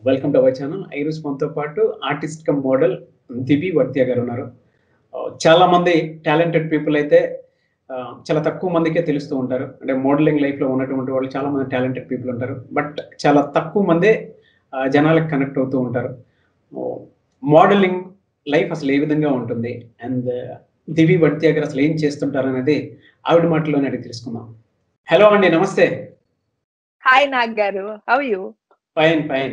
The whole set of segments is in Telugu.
వెల్కమ్ టు అవర్ ఛానల్ ఈరోజు మనతో పాటు artist cum model Divi Vadthya గారు ఉన్నారు ఆ, చాలా మంది టాలెంటెడ్ పీపుల్ అయితే ఆ, చాలా తక్కువ మందికే తెలుస్తూ ఉంటారు అంటే మోడలింగ్ లైఫ్ లో ఉన్నటువంటి వాళ్ళు చాలా మంది టాలెంటెడ్ పీపుల్ ఉంటారు బట్ చాలా తక్కువ మందే ఆ, జనాలకు కనెక్ట్ అవుతూ ఉంటారు మోడలింగ్ లైఫ్ అసలు ఏ విధంగా ఉంటుంది అండ్ దివి వర్తియా గారు అసలు ఏం చేస్తుంటారు అనేది ఆవిడ మాటలోనే అడిగి తెలుసుకుందాం హలో అండి నమస్తే హాయ్ నాగ్ గారు how you fine fine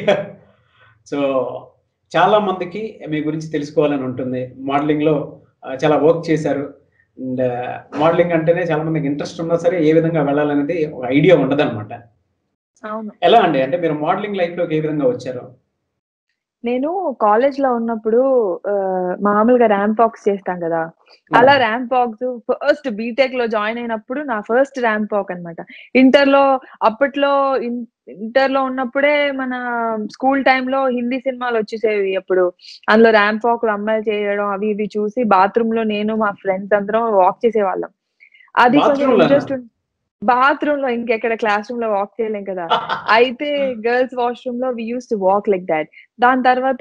so చాలా మందికి మీ గురించి తెలుసుకోవాలని ఉంటుంది మోడలింగ్ లో ఆ, చాలా వర్క్ చేశారు అండ్ మోడలింగ్ అంటేనే చాలా మందికి ఇంట్రెస్ట్ ఉన్నా సరే ఏ విధంగా వెళ్ళాలనేది ఒక ఐడియా ఉండదు అనమాట అవును ఎలా అండి అంటే మీరు మోడలింగ్ లైఫ్ లోకి ఏ విధంగా వచ్చారు నేను కాలేజ్ లో ఉన్నప్పుడు ఆ, మామూలుగా ర్యాంప్ వాక్స్ చేస్తాం కదా అలా ర్యాంప్ వాక్స్ ఫస్ట్ బీటెక్ లో జాయిన్ అయినప్పుడు నా ఫస్ట్ ర్యాంప్ వాక్ అన్నమాట ఇంటర్ లో అప్పట్లో ఇంటర్ లో ఉన్నప్పుడే మన స్కూల్ లో హిందీ సినిమాలు వచ్చేసేవి అప్పుడు అందులో ర్యాంప్ వాక్ అమ్మాయిలు చేయడం అవి ఇవి చూసి బాత్రూమ్ లో నేను మా ఫ్రెండ్స్ అందరం వాక్ చేసేవాళ్ళం అది కొంచెం Bathroom లోనా? ఇంట్రెస్ట్ బాత్రూమ్ లో ఇంకెక్కడ క్లాస్ రూమ్ లో వాక్ చేయలేం కదా అయితే గర్ల్స్ వాష్రూమ్ లో we use to walk like that దాని తర్వాత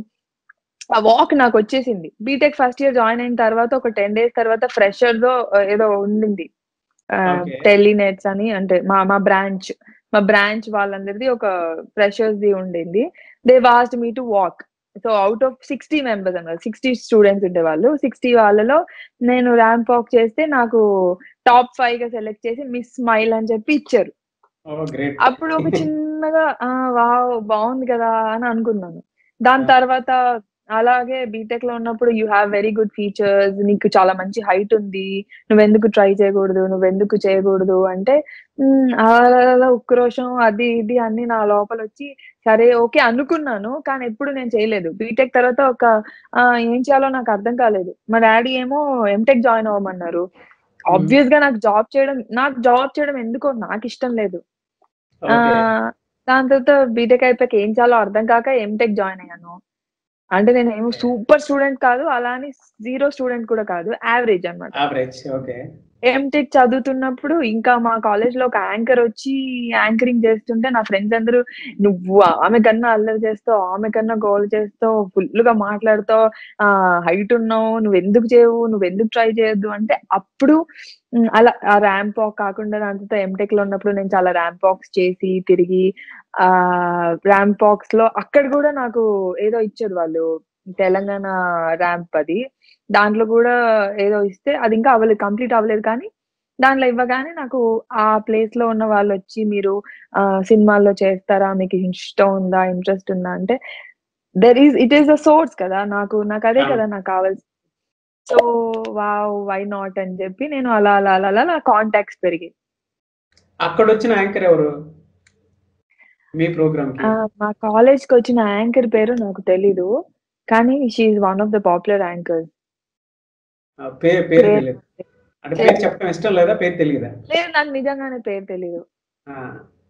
ఆ వాక్ నాకు వచ్చేసింది బీటెక్ ఫస్ట్ ఇయర్ జాయిన్ అయిన తర్వాత ఒక టెన్ డేస్ తర్వాత ఫ్రెషర్ దో ఆ, ఏదో ఉండింది Okay. టెలినెట్స్ అని అంటే మా మా బ్రాంచ్ మా బ్రాంచ్ వాళ్ళందరిది ఒక ఫ్రెషర్స్ ది ఉండింది they asked me to walk so out of sixty members అన్నారు సిక్స్టీ స్టూడెంట్స్ ఉండేవాళ్ళు సిక్స్టీ వాళ్ళలో నేను ర్యాంప్ వాక్ చేస్తే నాకు టాప్ ఫైవ్ గా సెలెక్ట్ చేసి మిస్ స్మైల్ అని చెప్పి ఇచ్చారు ఓ గ్రేట్ అప్పుడు ఒక చిన్నగా ఆ వావ్ బాగుంది కదా అని అనుకున్నాను దాని Yeah. తర్వాత అలాగే బీటెక్ లో ఉన్నప్పుడు you have very good features నీకు చాలా మంచి హైట్ ఉంది నువ్వెందుకు ట్రై చేయకూడదు నువ్వెందుకు చేయకూడదు అంటే మ్, అలా ఉక్రోషం అది ఇది అన్ని నా లోపల వచ్చి సరే ఓకే అనుకున్నాను కానీ ఎప్పుడు నేను చేయలేదు బీటెక్ తర్వాత ఒక ఆ, ఏం చేయాలో నాకు అర్థం కాలేదు మా డాడీ ఏమో ఎంటెక్ జాయిన్ అవ్వమన్నారు ఆబ్వియస్ గా నాకు జాబ్ చేయడం నాకు జాబ్ చేయడం ఎందుకో నాకు ఇష్టం లేదు ఆ, దాని తర్వాత బీటెక్ అయిపోయాక ఏం చేయాలో అర్థం కాక ఎంటెక్ జాయిన్ అయ్యాను అంటే నేను ఏమో Okay. సూపర్ స్టూడెంట్ కాదు అలా అని జీరో స్టూడెంట్ కూడా కాదు యావరేజ్ అన్నమాట యావరేజ్ ఓకే ఎంటెక్ చదువుతున్నప్పుడు ఇంకా మా కాలేజ్ లో ఒక యాంకర్ వచ్చి యాంకరింగ్ చేస్తుంటే నా ఫ్రెండ్స్ అందరూ నువ్వు ఆమె కన్నా అల్లరి చేస్తావు ఆమె కన్నా గోల్ చేస్తావు ఫుల్ గా మాట్లాడుతావు ఆ హైట్ ఉన్నావు నువ్వు ఎందుకు చేయవు నువ్వు ఎందుకు ట్రై చేయొద్దు అంటే అప్పుడు ఉమ్, అలా ఆ ర్యాంప్ వాక్ కాకుండా దాంతో ఎంటెక్ లో ఉన్నప్పుడు నేను చాలా ర్యాంప్ వాక్స్ చేసి తిరిగి ఆ ర్యాంప్ వాక్స్ లో అక్కడ కూడా నాకు ఏదో ఇచ్చారు వాళ్ళు తెలంగాణ ర్యాంప్ అది దాంట్లో కూడా ఏదో ఇస్తే అది ఇంకా అవ్వలేదు కంప్లీట్ అవ్వలేదు కానీ దాంట్లో ఇవ్వగానే నాకు ఆ ప్లేస్ లో ఉన్న వాళ్ళు వచ్చి మీరు ఆ సినిమాల్లో చేస్తారా మీకు ఇష్టం ఉందా ఇంట్రెస్ట్ ఉందా అంటే there is it is the source కదా నాకు నాకు అదే కదా నాకు కావాల్సి సో వావ్ వై నాట్ అని చెప్పి నేను అలా అలా అలా అలా నా కాంటాక్ట్స్ పెరిగాయి అక్కడ వచ్చిన యాంకర్ ఎవరు మీ ప్రోగ్రామ్ కి ఆ, మా కాలేజ్ కి వచ్చిన యాంకర్ పేరు నాకు తెలీదు కానీ she one of the popular anchor ఆ, పేరు పేరు పేరు- తెలియదు అంటే పేరు చెప్పడం ఇష్టం లేదా పేరు తెలియదా లేదు నాకు నిజంగానే పేరు తెలీదు ఆ.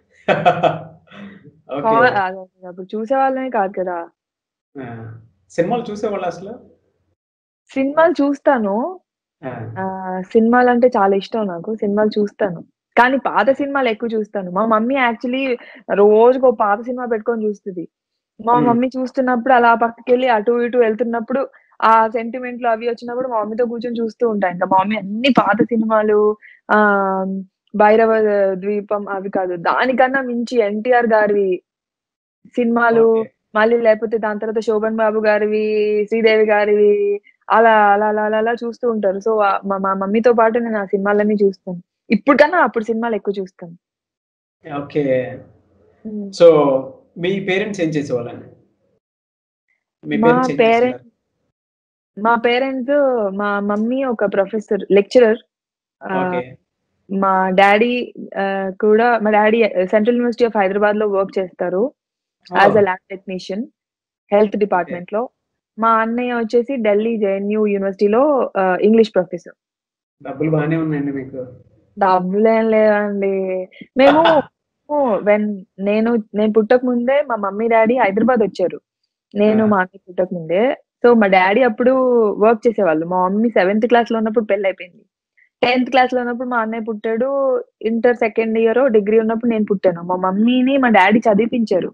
ఓకే కా- అది అప్పుడు చూసే వాళ్ళమే కాదు కదా ఆ. సినిమాలు చూసేవాళ్ళు అసలు సినిమాలు చూస్తాను ఆ. ఆ సినిమాలు అంటే చాలా ఇష్టం నాకు సినిమాలు చూస్తాను కానీ పాత సినిమాలు ఎక్కువ చూస్తాను మా మమ్మీ యాక్చువల్లీ రోజుకు ఒక పాత సినిమా పెట్టుకొని చూస్తుంది మా Hmm. మమ్మీ చూస్తున్నప్పుడు అలా పక్కకెళ్ళి అటు ఇటు వెళ్తున్నప్పుడు ఆ సెంటిమెంట్లు అవి వచ్చినప్పుడు మా మమ్మీతో కూర్చొని చూస్తూ ఉంటాను ఇంకా మా మమ్మీ అన్ని పాత సినిమాలు ఆ భైరవ ద్వీపం అవి కాదు దానికన్నా మించి ఎన్టీఆర్ గారివి సినిమాలు ఓకే. మళ్ళీ లేకపోతే దాని తర్వాత శోభన్ బాబు గారివి శ్రీదేవి గారివి అలా అలా అలా అలా అలా చూస్తూ ఉంటారు సో ఆ- మా మా మమ్మీతో పాటు నేను ఆ సినిమాలన్నీ చూస్తాను ఇప్పుడు కన్నా అప్పుడు సినిమాలు ఎక్కువ చూస్తాను ఓకే సో మీ పేరెంట్స్ ఏం చేసేవాళ్ళండి మీ మా పేరెంట్స్ ఏం parents- చేస్తున్నారు? మా పేరెంట్స్ మా మమ్మీ ఒక ప్రొఫెసర్ లెక్చరర్ ఓకే మా డాడీ కూడా మా daddy central university of Hyderabad లో వర్క్ చేస్తారు as a lab technician health department లో మా అన్నయ్య వచ్చేసి ఢిల్లీ జేఎన్యూ యూనివర్సిటీలో ఇంగ్లీష్ ప్రొఫెసర్ డబ్బులు బాగానే ఉన్నాయండి మీకు డబ్బులేం లేవండి మేము వెన్ నేను నేను పుట్టక ముందే మా మమ్మీ డాడీ హైదరాబాద్ వచ్చారు నేను ఆ. మా అన్నయ్య పుట్టక ముందే సో మా డాడీ అప్పుడు వర్క్ చేసేవాళ్ళు మా మమ్మీ సెవెంత్ క్లాస్ లో ఉన్నప్పుడు పెళ్లి అయిపోయింది టెన్త్ క్లాస్ లో ఉన్నప్పుడు మా అన్నయ్య పుట్టాడు ఇంటర్ సెకండ్ ఇయర్ డిగ్రీ ఉన్నప్పుడు నేను పుట్టాను మా మమ్మీని మా డాడీ చదివించారు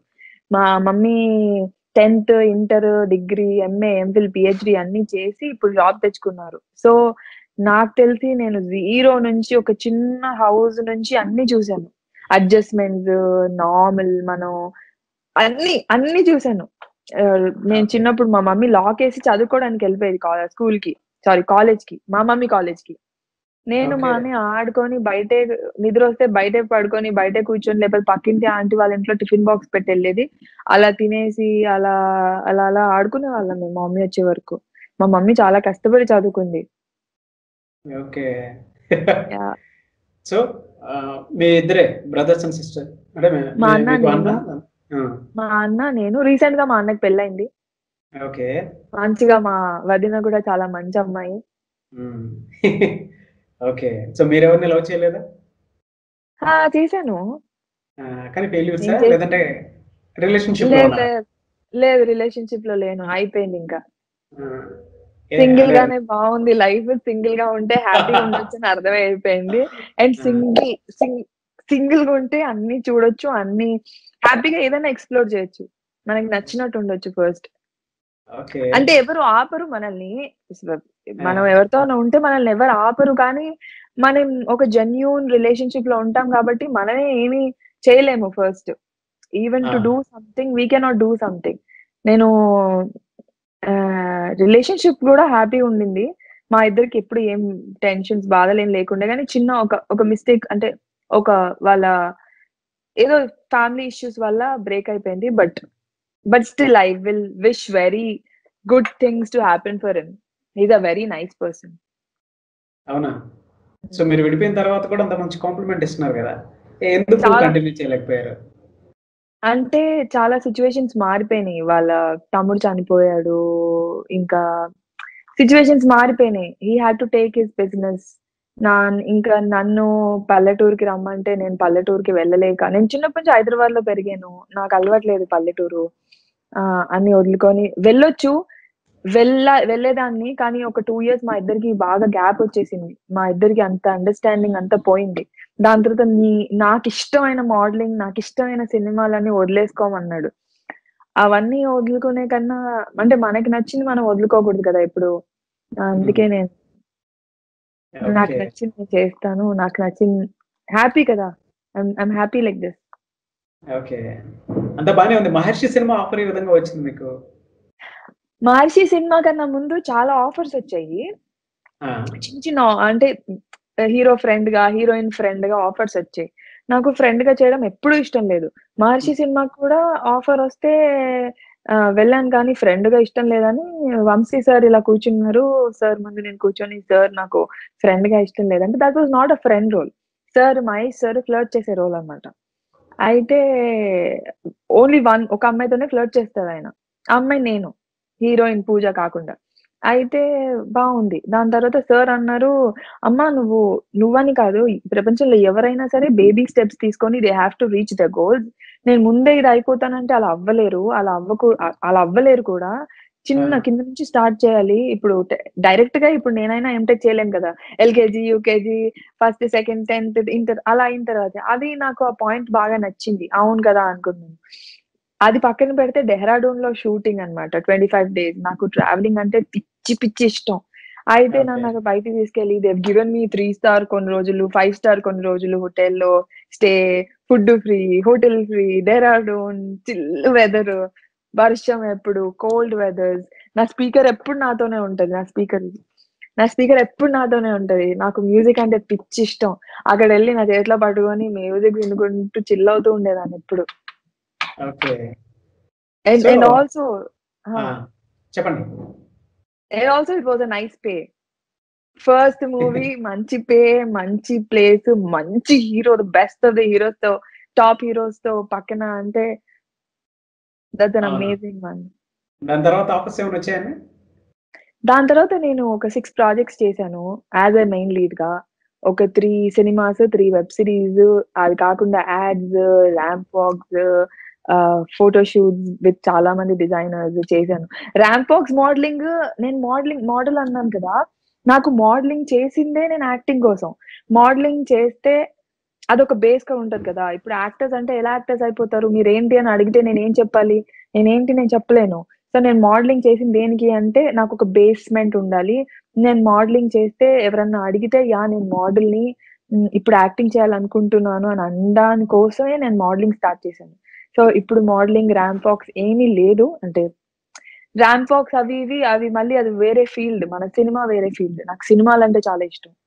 మా mummy tenth inter degree MA MPhil PhD అన్ని చేసి ఇప్పుడు జాబ్ తెచ్చుకున్నారు సో నాకు తెలిసి నేను జీరో నుంచి ఒక చిన్న హౌస్ నుంచి అన్ని చూసాను అడ్జస్ట్మెంట్స్ నార్మల్ మనం అన్ని అన్ని చూసాను ఆ, నేను Okay. చిన్నప్పుడు మా మమ్మీ లాక్ వేసి చదువుకోవడానికి వెళ్ళిపోయేది స్కూల్ కి సారీ కాలేజ్ కి మా మమ్మీ కాలేజ్ కి నేను మా Okay. అన్నయ్య ఆడుకొని బయటే నిద్ర వస్తే బయటే పడుకొని బయటే కూర్చొని లేకపోతే పక్కింటి ఆంటీ వాళ్ళ ఇంట్లో టిఫిన్ బాక్స్ పెట్టి వెళ్ళేది అలా తినేసి అలా అలా అలా ఆడుకునే వాళ్ళం మేము మా మమ్మీ వచ్చే వరకు మా మమ్మీ చాలా కష్టపడి చదువుకుంది ఓకే Yeah. సో మీ ఇద్దరే బ్రదర్స్ అండ్ సిస్టర్ అంటే మీ- మా మీ- అన్న, మీకు నేను. అన్న ఆ, మా అన్న నేను రీసెంట్ గా మా అన్నకి పెళ్ళైంది ఓకే మంచిగా మా వదిన కూడా చాలా మంచి అమ్మాయి మ్మ్. ఓకే సో మీరెవరిని లవ్ చేయలేదా ఆ, చేశాను ఆ, కానీ ఫెయిల్యూర్సా నేను చేసి- లేదంటే రిలేషన్షిప్ లేదు లేదు లేదు రిలేషన్షిప్ లో లేను అయిపోయింది ఇంకా ఏ, సింగిల్ అదే, గానే బాగుంది లైఫ్ సింగిల్ గా ఉంటే హ్యాపీగా ఉండొచ్చు అని అర్థమై అయిపోయింది అండ్ సింగిల్ సింగిల్ గా ఉంటే అన్ని చూడొచ్చు అన్ని హ్యాపీగా ఏదైనా ఎక్స్ప్లోర్ చేయొచ్చు మనకి నచ్చినట్టు ఉండొచ్చు ఫస్ట్ ఓకే అంటే ఎవరు ఆపరు మనల్ని మనం ఎవరితో ఉంటే మనల్ని ఎవరు ఆపరు కానీ మనం ఒక జెన్యూన్ రిలేషన్షిప్ లో ఉంటాం కాబట్టి మనమే ఏమి చేయలేము first even to Ah. Do something we cannot do something నేను రిలేషన్షిప్ కూడా హ్యాపీ ఉండింది మా ఇద్దరికి ఎప్పుడు ఏం టెన్షన్స్ బాధలు ఏం లేకుండా కానీ చిన్న ఒక ఒక మిస్టేక్ అంటే ఒక వాళ్ళ ఏదో ఫ్యామిలీ ఇష్యూస్ వల్ల బ్రేక్ అయిపోయింది but but still I will wish very good things to happen for him is a very nice person అవునా సో మీరు విడిపోయిన తర్వాత కూడా అంత మంచి కాంప్లిమెంట్ ఇస్తున్నారు కదా ఏ, ఎందుకు చాలా. కంటిన్యూ చేయలేకపోయారు అంటే చాలా సిచ్యువేషన్స్ మారిపోయినాయి వాళ్ళ తమ్ముడు చనిపోయాడు ఇంకా సిచ్యువేషన్స్ మారిపోయినాయి he had to take his business నా ఇంకా నన్ను పల్లెటూరుకి రమ్మంటే నేను పల్లెటూరుకి వెళ్ళలేక నేను చిన్నప్పటి నుంచి హైదరాబాద్ లో పెరిగాను నాకు అలవాట్లేదు పల్లెటూరు ఆ అన్ని వదులుకొని వెళ్ళొచ్చు వెళ్ళ వెళ్ళేదాన్ని కానీ ఒక టూ ఇయర్స్ మా ఇద్దరికి బాగా గ్యాప్ వచ్చేసింది మా ఇద్దరికి అంత అండర్స్టాండింగ్ అంతా పోయింది దాని తర్వాత నీ నాకు ఇష్టమైన మోడలింగ్ నాకు ఇష్టమైన సినిమాలన్నీ వదిలేసుకోమన్నాడు అవన్నీ వదులుకునే కన్నా అంటే మనకి నచ్చింది మనం వదులుకోకూడదు కదా ఇప్పుడు అందుకే నేను నాకు ఓకే నచ్చింది చేస్తాను నాకు నచ్చింది హ్యాపీ కదా I'm happy like this okay అంత బానే ఉంది మహర్షి సినిమా ఆఫర్ ఈ విధంగా వచ్చింది మీకు మహర్షి సినిమా కన్నా ముందు చాలా ఆఫర్స్ వచ్చాయి ఆ, చిన్న చిన్న అంటే హీరో ఫ్రెండ్ గా హీరోయిన్ ఫ్రెండ్ గా ఆఫర్స్ వచ్చాయి నాకు ఫ్రెండ్ గా చేయడం ఎప్పుడూ ఇష్టం లేదు మహర్షి సినిమాకి కూడా ఆఫర్ వస్తే ఆ, వెళ్ళాను కానీ ఫ్రెండ్ గా ఇష్టం లేదని వంశీ సార్ ఇలా కూర్చున్నారు సార్ ముందు నేను కూర్చొని సార్ నాకు ఫ్రెండ్ గా ఇష్టం లేదంటే that was not a friend role sir Mahesh sir flirt చేసే రోల్ అన్నమాట అయితే ఓన్లీ వన్ ఒక అమ్మాయితోనే ఫ్లర్ట్ చేస్తాడు ఆయన ఆ అమ్మాయి నేను హీరోయిన్ పూజ కాకుండా అయితే బాగుంది దాని తర్వాత సార్ అన్నారు అమ్మా నువ్వు నువ్వని కాదు ఈ ప్రపంచంలో ఎవరైనా సరే బేబీ స్టెప్స్ తీసుకొని they have to reach the goals నేను ముందే ఇది అయిపోతానంటే అలా అవ్వలేరు అలా అవ్వకు అ- అలా అవ్వలేరు కూడా చిన్న ఆ. కింద నుంచి స్టార్ట్ చేయాలి ఇప్పుడు డైరెక్ట్ గా ఇప్పుడు నేనైనా ఎంటెక్ చేయలేను కదా LKG UKG first second tenth inter అలా అయిన తర్వాత అది నాకు ఆ పాయింట్ బాగా నచ్చింది అవును కదా అనుకున్నాను అది పక్కన పెడితే డెహ్రాడూన్ లో షూటింగ్ అన్నమాట ట్వంటీ ఫైవ్ డేస్ నాకు ట్రావెలింగ్ అంటే పిచ్చి పిచ్చి ఇష్టం అయితే Okay. నన్ను అక్కడ బయటికి తీసుకెళ్ళి they've given me three star కొన్ని రోజులు ఫైవ్ స్టార్ కొన్ని రోజులు హోటల్లో stay food free hotel free Dehradun chill weather వర్షం ఎప్పుడు కోల్డ్ వెదర్స్ నా స్పీకర్ ఎప్పుడు నాతోనే ఉంటది నా స్పీకర్ నా స్పీకర్ ఎప్పుడు నాతోనే ఉంటది నాకు మ్యూజిక్ అంటే పిచ్చి ఇష్టం అక్కడ వెళ్ళి నా చేతిలో పట్టుకొని మ్యూజిక్ వినుకుంటూ చిల్ అవుతూ ఉండేదాన్ని ఎప్పుడు okay and So- and also ఆ, చెప్పండి and also it was a nice pay first movie మంచి పే మంచి ప్లేస్ మంచి hero the best of the heroes తో టాప్ హీరోస్ తో పక్కన అంటే దట్స్ అన్ అవునా. అమేజింగ్ వన్ దాని తర్వాత ఆఫర్స్ ఏమైనా వచ్చాయండి దాని తర్వాత నేను ఒక సిక్స్ ప్రాజెక్ట్స్ చేశాను యాజ్ ఎ మెయిన్ లీడ్ గా ఒక three cinemas three web series అది కాకుండా ads ramp walks photo shoots with చాలా మంది డిజైనర్స్ చేశాను ర్యాంప్ వాక్స్ మోడలింగ్ నేను మోడలింగ్ మోడల్ అన్నాను కదా నాకు మోడలింగ్ చేసిందే నేను యాక్టింగ్ కోసం మోడలింగ్ చేస్తే అదొక బేస్ గా ఉంటది కదా ఇప్పుడు యాక్టర్స్ అంటే ఎలా యాక్టర్స్ అయిపోతారు మీరు ఏంటి అని అడిగితే నేను ఏం చెప్పాలి నేనేంటి నేను చెప్పలేను సో నేను మోడలింగ్ చేసింది దేనికి అంటే నాకు ఒక బేస్మెంట్ ఉండాలి నేను మోడలింగ్ చేస్తే ఎవరన్నా అడిగితే యా నేను మోడల్ ని ఉమ్, ఇప్పుడు యాక్టింగ్ చేయాలనుకుంటున్నాను అని అనడాని కోసమే నేను మోడలింగ్ స్టార్ట్ చేశాను సో ఇప్పుడు మోడలింగ్ ర్యాంప్ వాక్స్ ఏమీ లేదు అంటే ర్యాంప్ వాక్స్ అవి ఇవి అవి మళ్ళీ అది వేరే ఫీల్డ్ మన సినిమా వేరే ఫీల్డ్ నాకు సినిమాలు అంటే చాలా ఇష్టం